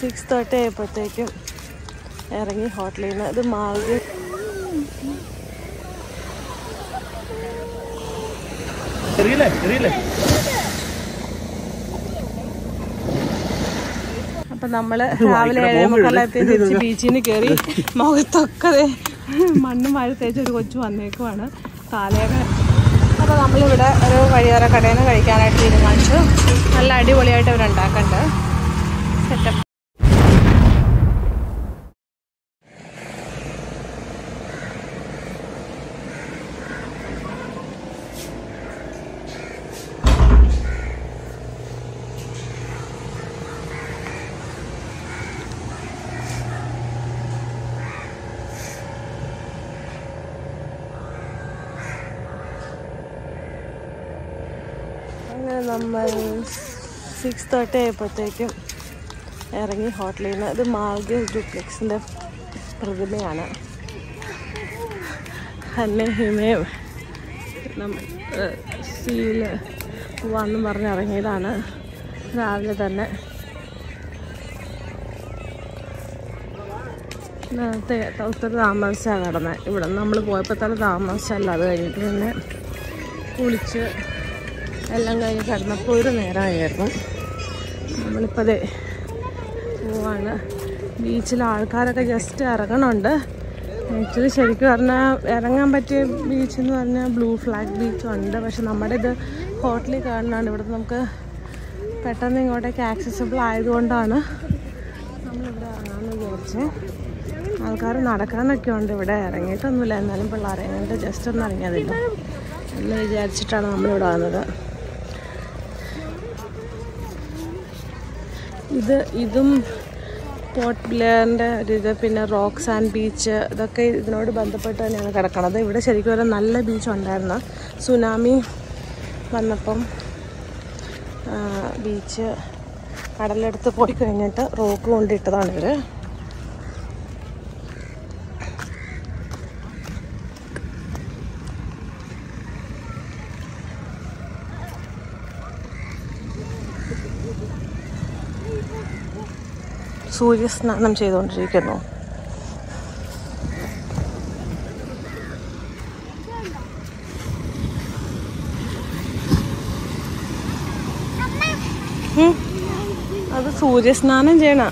Six thirty ആയപ്പോഴത്തേക്കും ഇറങ്ങി ഹോട്ടലിൽ നിന്ന് ഇത് മാർഗ് എറിയില്ലേ എറിയില്ലേ അപ്പം നമ്മൾ രാവിലെ ഏഴേമുക്കാലത്തിന് തിരിച്ച് ബീച്ചിൽ നിന്ന് കയറി മുഖത്തൊക്കെ ദേ മണ്ണും മഴ തേച്ച് ഒരു കൊച്ചു വന്നേക്കുവാണ് കാലയൊക്കെ അപ്പോൾ നമ്മളിവിടെ ഒരു വഴിയോര കടയിൽ നിന്ന് കഴിക്കാനായിട്ട് തീരുമാനിച്ചു നല്ല അടിപൊളിയായിട്ട് അവർ ഉണ്ടാക്കുന്നുണ്ട് സെറ്റപ്പ് അങ്ങനെ നമ്മൾ സിക്സ് തേർട്ടി ആയപ്പോഴത്തേക്കും ഇറങ്ങി ഹോട്ടലിൽ നിന്ന് ഇത് മാർഗ ഡ്യൂപ്ലെക്സിൻ്റെ പ്രതിമയാണ് അന്നെ ഹിമയും സീൽ പോവാന്നും പറഞ്ഞ് ഇറങ്ങിയതാണ് രാവിലെ തന്നെ നേരത്തെ ഒത്തിരി താമസിച്ചാണ് കിടന്നത് ഇവിടെ നമ്മൾ പോയപ്പോൾ തന്നെ താമസിച്ചല്ല അത് കഴിഞ്ഞിട്ട് പിന്നെ കുളിച്ച് എല്ലാം കഴിഞ്ഞ് കിടന്നപ്പോൾ ഒരു നേരമായിരുന്നു നമ്മളിപ്പോൾ അതെ പോവാണ് ബീച്ചിൽ ആൾക്കാരൊക്കെ ജസ്റ്റ് ഇറങ്ങണുണ്ട് ആക്ച്വലി ശരിക്കും പറഞ്ഞാൽ ഇറങ്ങാൻ പറ്റിയ ബീച്ച് എന്ന് പറഞ്ഞാൽ ബ്ലൂ ഫ്ലാഗ് ബീച്ചും ഉണ്ട് പക്ഷെ നമ്മുടെ ഇത് ഹോട്ടലിൽ കാണുന്നതാണ് ഇവിടെ നമുക്ക് പെട്ടെന്ന് ഇങ്ങോട്ടേക്ക് ആക്സസിബിൾ ആയതുകൊണ്ടാണ് നമ്മളിവിടെ ഇറങ്ങാമെന്ന് വിചാരിച്ചത് ആൾക്കാർ നടക്കാനൊക്കെ ഉണ്ട് ഇവിടെ ഇറങ്ങിയിട്ടൊന്നുമില്ല എന്നാലും പിള്ളേരെ കൊണ്ട് ജസ്റ്റ് ഒന്ന് ഇറങ്ങിയതില്ല എന്ന് വിചാരിച്ചിട്ടാണ് നമ്മളിവിടെ വന്നത് ഇത് ഇതും പോർട്ട് ബ്ലെയറിൻ്റെ ഒരു ഇത് പിന്നെ റോക്സ് ആൻഡ് ബീച്ച് ഇതൊക്കെ ഇതിനോട് ബന്ധപ്പെട്ട് തന്നെയാണ് കിടക്കണത് ഇവിടെ ശരിക്കും ഒരു നല്ല ബീച്ച് ഉണ്ടായിരുന്നു സുനാമി വന്നപ്പം ആ, ബീച്ച് കടലെടുത്ത് പോയി കഴിഞ്ഞിട്ട് റോക്ക് കൊണ്ടിട്ടതാണ് ഇവർ സൂര്യസ്നാനം ചെയ്തുകൊണ്ടിരിക്കുന്നു ഉം. അത് സൂര്യസ്നാനം ചെയ്യണ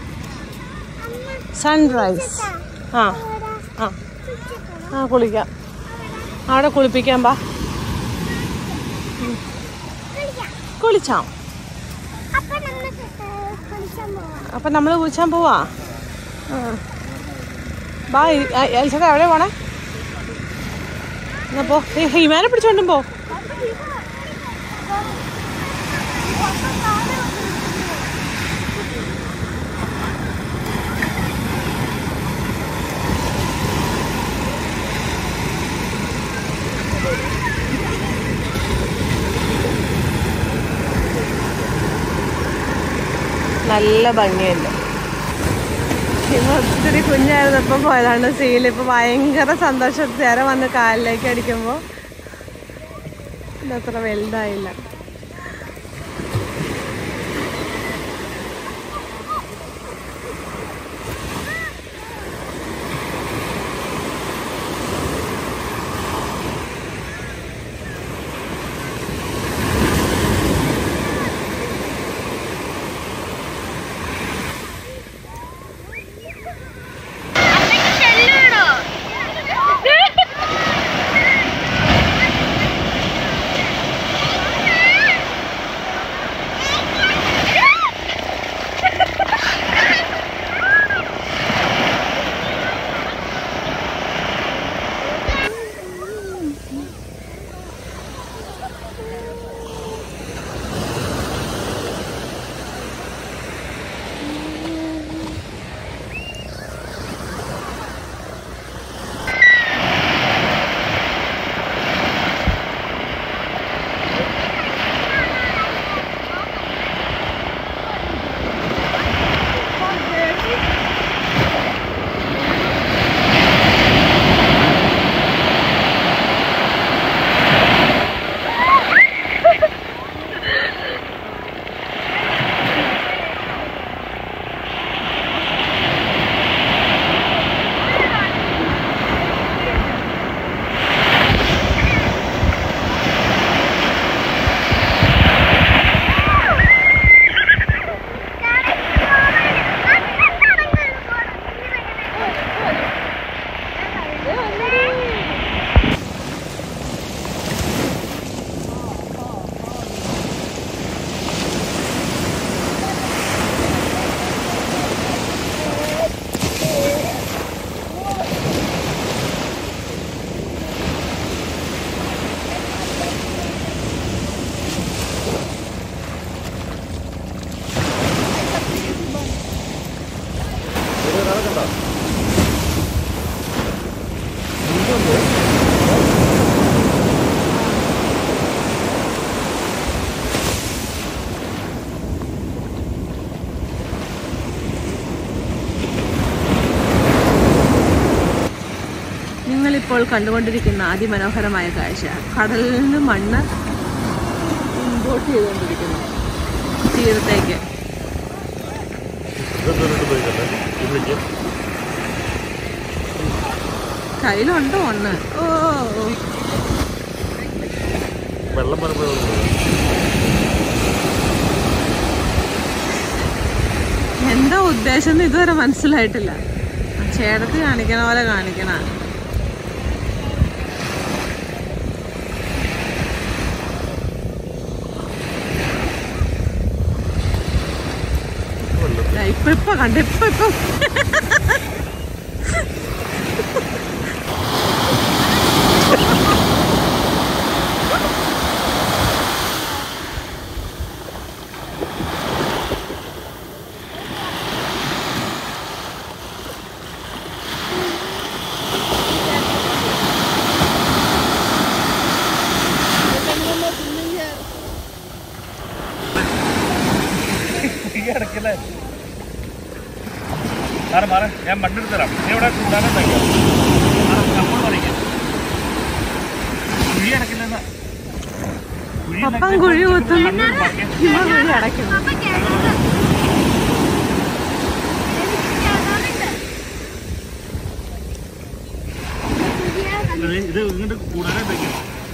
സൺറൈസ് ആ ആ ആ കുളിക്കാം അവിടെ കുളിപ്പിക്കാൻ പാ ഉം. കുളിച്ചാം അപ്പൊ നമ്മൾ കളിക്കാൻ പോവാം അപ്പം നമ്മൾ കുളിച്ചാൻ പോവാ ആ. ബാ എൽസക്ക എവിടെ പോണേ എന്നാ പോ ഏ, ഹിമാനെ പിടിച്ചോണ്ടും പോ നല്ല ഭംഗിയുണ്ട് ഇപ്പൊ ഒത്തിരി കുഞ്ഞായിരുന്നപ്പോൾ പോയതാണ് സീൽ ഇപ്പൊ ഭയങ്കര സന്തോഷത്തേറെ വന്ന് കാലിലേക്ക് അടിക്കുമ്പോൾ ഇതത്ര വലുതായില്ല ചെല്ലണോ ഇപ്പോൾ കണ്ടുകൊണ്ടിരിക്കുന്ന അതിമനോഹരമായ കാഴ്ച കടലിൽ നിന്ന് മണ്ണ് ഇമ്പോർട്ട് ചെയ്തുകൊണ്ടിരിക്കുന്നു തീരത്തേക്ക് കയ്യിലുണ്ടോ മണ്ണ് ഓ വെള്ളം പറയുമ്പോൾ എന്താ ഉദ്ദേശം എന്ന് ഇതുവരെ മനസ്സിലായിട്ടില്ല ചേട്ടത്തി കാണിക്കണ പോലെ കാണിക്കണ ദാ ഇപ്പൊ ഇപ്പൊ കണ്ട് ഇപ്പൊ ഇപ്പൊ ഈ അടക്കല്ലേ മാറി മാറി ഞാൻ മണ്ണെടുത്ത് തരാം നീ ഇവിടെ കൂടാനും തയ്ക്കാം നമ്മൾ പറയിക്കാം കുഴി അടക്കില്ലെന്ന കുഴി അപ്പം കുഴി കുത്തുന്നു മണ്ണ് മറിക്കാൻ ഇവ കുഴി അടയ്ക്കുന്നു അപ്പൊ കിണറ്. എനിക്ക് കിണറുണ്ട്. ഇത് ഇത് ഇങ്ങോട്ട് കൂടാനേ തയ്ക്കാം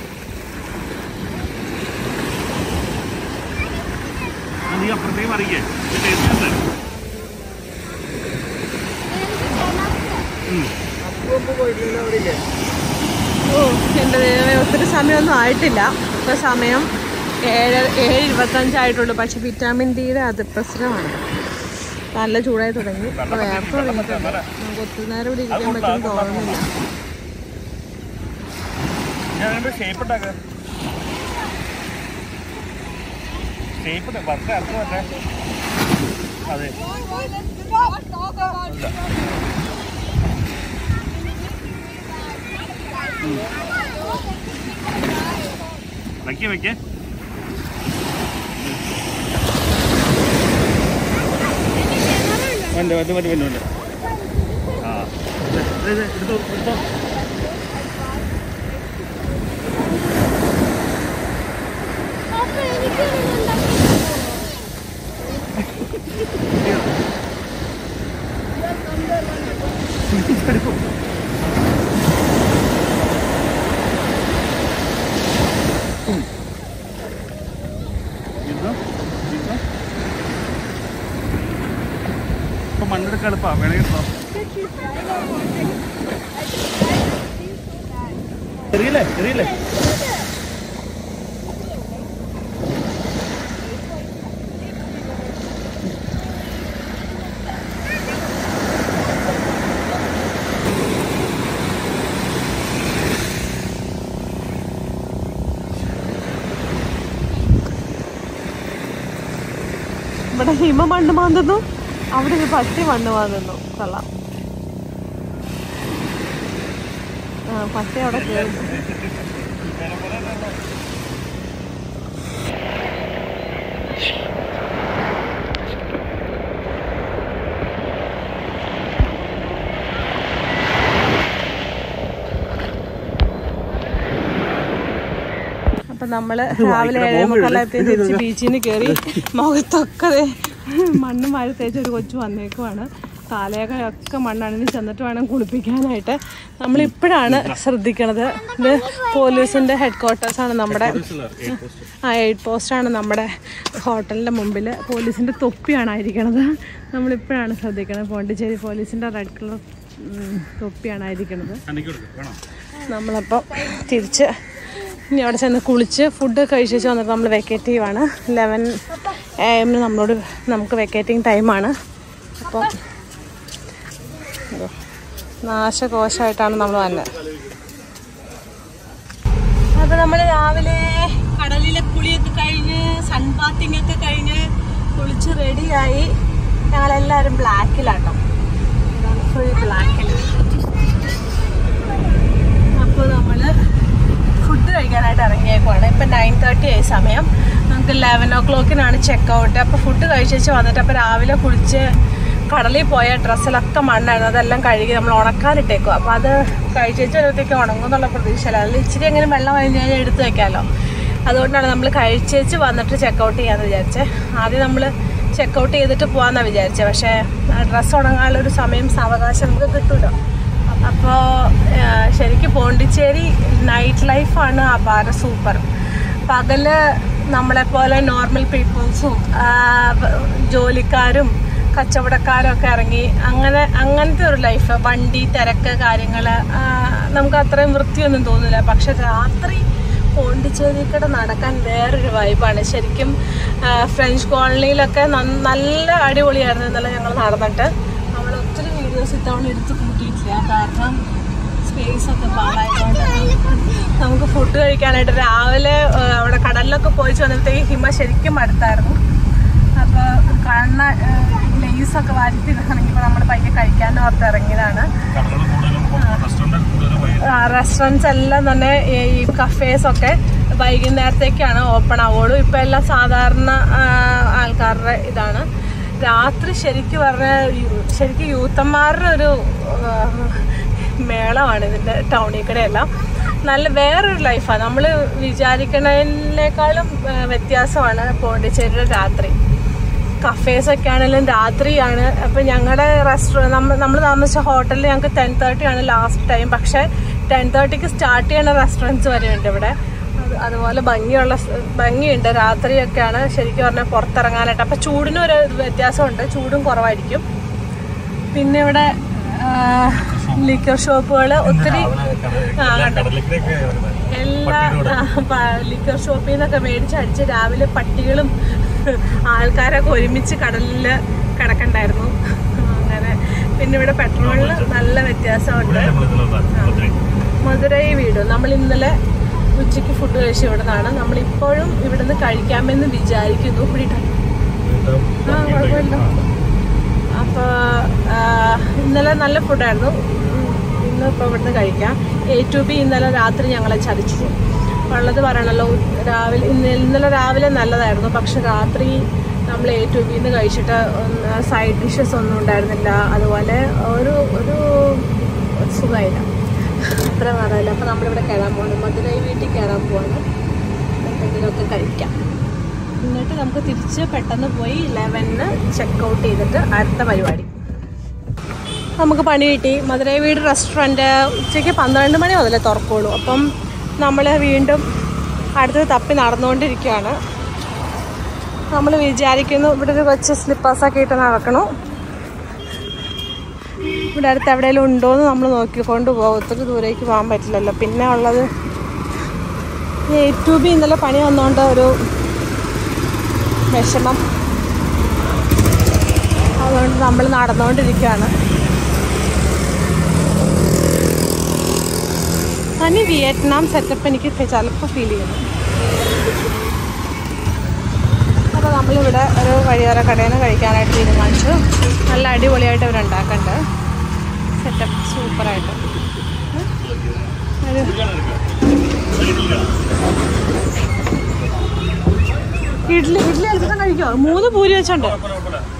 ആ, നീ അപ്പുറത്തേക്ക് മറിയേ ടേസ്റ്റ് ഉണ്ട് എനിക്ക് കിണറുണ്ട്. ഓ എൻ്റെ ദൈവമേ ഒത്തിരി സമയമൊന്നും ആയിട്ടില്ല ഇപ്പൊ സമയം ഏഴ് ഏഴ് ഇരുപത്തഞ്ചായിട്ടുള്ളൂ പക്ഷെ വിറ്റാമിൻ ഡിയുടെ അതിപ്രസരമാണ് നല്ല ചൂടായി തുടങ്ങി ഇപ്പൊ വേർത്ത് തുടങ്ങിയിട്ടുണ്ട് നമുക്ക് ഒത്തിരി നേരം ഇവിടെ ഇരിക്കാൻ പറ്റും തോന്നുന്നില്ല ഞാൻ അതിന്റെ ഷേപ്പ് ഉണ്ടാക്ക ഷേപ്പ് വർക്ക് അർത്ഥം അല്ലേ അതെ ഇല്ല. വെക്കേ വെക്കേ മതി മതി മതി മതി മതി ആ ഇത് ഇത് എടുത്തോ എടുത്തോ അപ്പൊ എനിക്ക് കിണറുണ്ട്. ഇരുന്നോ? ഇരുന്നോ? ഇപ്പൊ മണ്ണെടുക്കാൻ എളുപ്പാ വേണമെങ്കിൽ എടുത്തോ. എറിയില്ലേ എറിയില്ലേ ഇവിടെ ഹിമ മണ്ണ് മാന്തുന്നു അവിടെ ഒരു പട്ടി മണ്ണ് മാന്തുന്നു കൊള്ളാം ആ പട്ടി അവിടെ കേറി അപ്പൊ നമ്മള് രാവിലെ ഏഴേ മുക്കാലത്തിന് തിരിച്ച് ബീച്ചിൽ നിന്ന് കയറി മുഖത്തൊക്കെ ദേ മണ്ണ് മഴ തേച്ച് ഒരു കൊച്ചു വന്നേക്കുവാണ് കാലയൊക്കെ ഒക്കെ മണ്ണണിഞ്ഞ് ചെന്നിട്ട് വേണം കുളിപ്പിക്കാനായിട്ട് നമ്മളിപ്പോഴാണ് ശ്രദ്ധിക്കണത് ഇത് പോലീസിന്റെ ഹെഡ് ക്വാർട്ടേഴ്സ് ആണ് നമ്മുടെ ആ എയ്ഡ് പോസ്റ്റാണ് നമ്മുടെ ഹോട്ടലിൻ്റെ മുമ്പിൽ പോലീസിൻ്റെ തൊപ്പിയാണ് ആയിരിക്കണത് നമ്മളിപ്പോഴാണ് ശ്രദ്ധിക്കണത് പോണ്ടിച്ചേരി പോലീസിൻ്റെ റെഡ് കളർ തൊപ്പിയാണ് ആയിരിക്കണത് അനക്കി കൊടുക്ക് വേണോ നമ്മളപ്പോൾ തിരിച്ച് ഇനി അവിടെ ചെന്ന് കുളിച്ച് ഫുഡ് കഴിച്ചു വന്നിട്ട് നമ്മൾ വെക്കേറ്റീവ് ആണ് ലെവൻ എ എമ്മിന് നമ്മളോട് നമുക്ക് വെക്കേറ്റിംഗ് ടൈമാണ് അപ്പം എന്തോ, നാശകോശമായിട്ടാണ് നമ്മൾ വന്നത് അപ്പോൾ നമ്മൾ രാവിലെ കടലിലെ കുളിയൊക്കെ കഴിഞ്ഞ് സൺ ബാത്തിങ് ഒക്കെ കഴിഞ്ഞ് കുളിച്ച് റെഡിയായി ഞങ്ങളെല്ലാവരും ബ്ലാക്കിലാട്ടോ ഫുൾ ബ്ലാക്കിൽ അപ്പോൾ നമ്മൾ ഫുഡ് കഴിക്കാനായിട്ട് ഇറങ്ങിയേക്കുവാണ് ഇപ്പം നയൻ തേർട്ടി ആയി സമയം നമുക്ക് ലെവൻ ഓ ക്ലോക്കിനാണ് ചെക്ക് ഔട്ട് അപ്പോൾ ഫുഡ് കഴിച്ചേച്ച് വന്നിട്ട് അപ്പോൾ രാവിലെ കുളിച്ച് കടലിൽ പോയ ഡ്രസ്സിലൊക്കെ മണ്ണായിരുന്നു അതെല്ലാം കഴുകി നമ്മൾ ഉണക്കാനിട്ടേക്കും അപ്പോൾ അത് കഴിച്ചേച്ച് വരുമ്പോഴത്തേക്ക് ഉണങ്ങും എന്നുള്ള പ്രതീക്ഷയില്ല അതിൽ ഇച്ചിരി എങ്ങനെ വെള്ളം കഴിഞ്ഞ് കഴിഞ്ഞാൽ എടുത്ത് വെക്കാമല്ലോ അതുകൊണ്ടാണ് നമ്മൾ കഴിച്ചേച്ച് വന്നിട്ട് ചെക്കൗട്ട് ചെയ്യാമെന്ന് വിചാരിച്ചത് ആദ്യം നമ്മൾ ചെക്കൗട്ട് ചെയ്തിട്ട് പോകാമെന്നാണ് വിചാരിച്ചത് പക്ഷേ ഡ്രസ്സ് ഉണങ്ങാനുള്ള ഒരു സമയം സാവകാശം നമുക്ക് കിട്ടുമല്ലോ അപ്പോൾ ശരിക്കും പോണ്ടിച്ചേരി നൈറ്റ് ലൈഫാണ് അപാര സൂപ്പർ പകല് നമ്മളെപ്പോലെ നോർമൽ പീപ്പിൾസും ജോലിക്കാരും കച്ചവടക്കാരും ഒക്കെ ഇറങ്ങി അങ്ങനെ അങ്ങനത്തെ ഒരു ലൈഫ് വണ്ടി തിരക്ക് കാര്യങ്ങൾ നമുക്ക് അത്രയും വൃത്തിയൊന്നും തോന്നില്ല പക്ഷെ രാത്രി പോണ്ടിച്ചേരിക്കടെ നടക്കാൻ വേറൊരു വൈബാണ് ശരിക്കും ആ, ഫ്രഞ്ച് കോളനിയിലൊക്കെ നന്ന- നല്ല അടിപൊളിയായിരുന്നു ഇന്നലെ ഞങ്ങൾ നടന്നിട്ട് നമ്മൾ ഒത്തിരി വീഡിയോസ് ഇത്തവണ എടുത്ത് കൂട്ടിയിട്ടില്ല കാരണം സ്പേസ് ഒക്കെ പാടായതുകൊണ്ട് നമുക്ക് ഫുഡ് കഴിക്കാനായിട്ട് രാവിലെ ആ, അവിടെ കടലിലൊക്കെ പോയി വന്നപ്പോഴത്തേക്ക് ഹിമ ശരിക്കും അടുത്തായിരുന്നു അപ്പോൾ കാണുന്ന ലേസൊക്കെ വാരിത്തി ഇതാണെങ്കിൽ നമ്മൾ പയ്യെ കഴിക്കാനും ഓർത്ത് ഇറങ്ങിയതാണ് കടകൾ കൂടുതലും റെസ്റ്റോറൻറ്റ് കൂടുതലും വൈകുന്നേരം റെസ്റ്റോറൻറ്റ്സ് എല്ലാം തന്നെ ഈ ഈ കഫേസ് ഒക്കെ വൈകുന്നേരത്തേക്കാണ് ഓപ്പൺ ആവുള്ളൂ ഇപ്പം എല്ലാം സാധാരണ ആ, ആൾക്കാരുടെ ഇതാണ് രാത്രി ശരിക്കും പറഞ്ഞ ശരിക്കും യൂത്തന്മാരുടെ ഒരു ആ, മേളമാണ് ഇതിൻ്റെ ടൗണിൽ കൂടെ എല്ലാം നല്ല വേറൊരു ലൈഫാണ് നമ്മൾ വിചാരിക്കുന്നതിനേക്കാളും ആ, വ്യത്യാസമാണ് പോണ്ടിച്ചേരിയുടെ രാത്രി കഫേസ് ഒക്കെ ആണെങ്കിലും രാത്രിയാണ് അപ്പം ഞങ്ങളുടെ റെസ്റ്റോറൻറ്റ് നമ്മൾ നമ്മൾ താമസിച്ച ഹോട്ടലിൽ ഞങ്ങൾക്ക് ടെൻ തേർട്ടി ആണ് ലാസ്റ്റ് ടൈം പക്ഷേ ടെൻ തേർട്ടിക്ക് സ്റ്റാർട്ട് ചെയ്യുന്ന റെസ്റ്റോറൻറ്റ്സ് വരെയുണ്ട് ഇവിടെ അത് അതുപോലെ ഭംഗിയുള്ള സ്- ഭംഗിയുണ്ട് രാത്രിയൊക്കെയാണ് ശരിക്കും പറഞ്ഞാൽ പുറത്തിറങ്ങാനായിട്ട് അപ്പം ചൂടിനും ഒരു വ്യത്യാസമുണ്ട് ചൂടും കുറവായിരിക്കും പിന്നെ ഇവിടെ ലിക്കർ ഷോപ്പുകൾ ഒത്തിരി ആ കണ്ടോ കടലിലേക്കൊക്കെ വരുന്നത് എല്ലാ ലിക്കർ ഷോപ്പിൽ നിന്നൊക്കെ മേടിച്ചടിച്ച് രാവിലെ പട്ടികളും ആൾക്കാരൊക്കെ ഒരുമിച്ച് കടലിൽ കിടക്കണ്ടായിരുന്നു അങ്ങനെ പിന്നെ ഇവിടെ പെട്രോളിന് നല്ല വ്യത്യാസമുണ്ട് നമ്മളിതിലുള്ള മധുരൈ വീട് നമ്മൾ ഇന്നലെ ഉച്ചയ്ക്ക് ഫുഡ് കഴിച്ച ഇവിടെ നിന്നാണ് നമ്മളിപ്പോഴും ഇവിടുന്ന് കഴിക്കാമെന്ന് വിചാരിക്കുന്നു പിടിട്ടോ ആ കുഴപ്പമില്ല അപ്പോൾ ഇന്നലെ നല്ല ഫുഡായിരുന്നു ഇന്ന് ഇപ്പോൾ ഇവിടുന്ന് കഴിക്കാം എ ടു ബി ഇന്നലെ രാത്രി ഞങ്ങളെ ചതിച്ചു ഉള്ളത് പറയണല്ലോ രാവിലെ ഇന്ന് ഇന്നലെ രാവിലെ നല്ലതായിരുന്നു പക്ഷെ രാത്രി നമ്മൾ എ ടു ബിന്ന് കഴിച്ചിട്ട് സൈഡ് ഡിഷസ് ഒന്നും ഉണ്ടായിരുന്നില്ല അതുപോലെ ഒരു ഒരു സുഖമായില്ല അത്ര വേണമില്ല അപ്പോൾ നമ്മളിവിടെ കയറാൻ പോകണം മധുരൈ വീട്ടിൽ കയറാൻ പോവാണ് എന്തെങ്കിലുമൊക്കെ കഴിക്കാം എന്നിട്ട് നമുക്ക് തിരിച്ച് പെട്ടെന്ന് പോയി ഇലവനിന് ചെക്കൗട്ട് ചെയ്തിട്ട് അടുത്ത പരിപാടി നമുക്ക് പണി കിട്ടി മധുരൈ വീട് റെസ്റ്റോറൻറ്റ് ഉച്ചയ്ക്ക് പന്ത്രണ്ട് മണി മുതലേ തുറക്കുള്ളൂ അപ്പം നമ്മൾ വീണ്ടും അടുത്തത് തപ്പി നടന്നുകൊണ്ടിരിക്കുകയാണ് നമ്മൾ വിചാരിക്കുന്നു ഇവിടെ ഒരു കൊച്ചു സ്ലിപ്പേഴ്സൊക്കെ ഇട്ട് നടക്കണു ഇവിടെ അടുത്ത് എവിടെയെങ്കിലും ഉണ്ടോ എന്ന് നമ്മൾ നോക്കിക്കൊണ്ട് പോകും ഒത്തിരി ദൂരേക്ക് പോകാൻ പറ്റില്ലല്ലോ പിന്നെ ഉള്ളത് എ ടു ബി ഇന്നലെ പണി വന്നുകൊണ്ട് ഒരു വിഷമം അതുകൊണ്ട് നമ്മൾ നടന്നുകൊണ്ടിരിക്കുകയാണ് തനി വിയറ്റ്നാം സെറ്റപ്പ് എനിക്ക് ചിലപ്പോൾ ഫീൽ ചെയ്യുന്നു അപ്പോൾ നമ്മളിവിടെ ഒരു വഴിയോര കടയിൽ നിന്ന് കഴിക്കാനായിട്ട് തീരുമാനിച്ചു നല്ല അടിപൊളിയായിട്ട് ഇവർ ഉണ്ടാക്കുന്നുണ്ട് സെറ്റപ്പ് സൂപ്പറായിട്ട് ഒരു ഇഡ്ഡലി ഇഡ്ഡലി അൽപ്പം കഴിക്കോ മൂന്ന് പൂരി വെച്ചുണ്ട്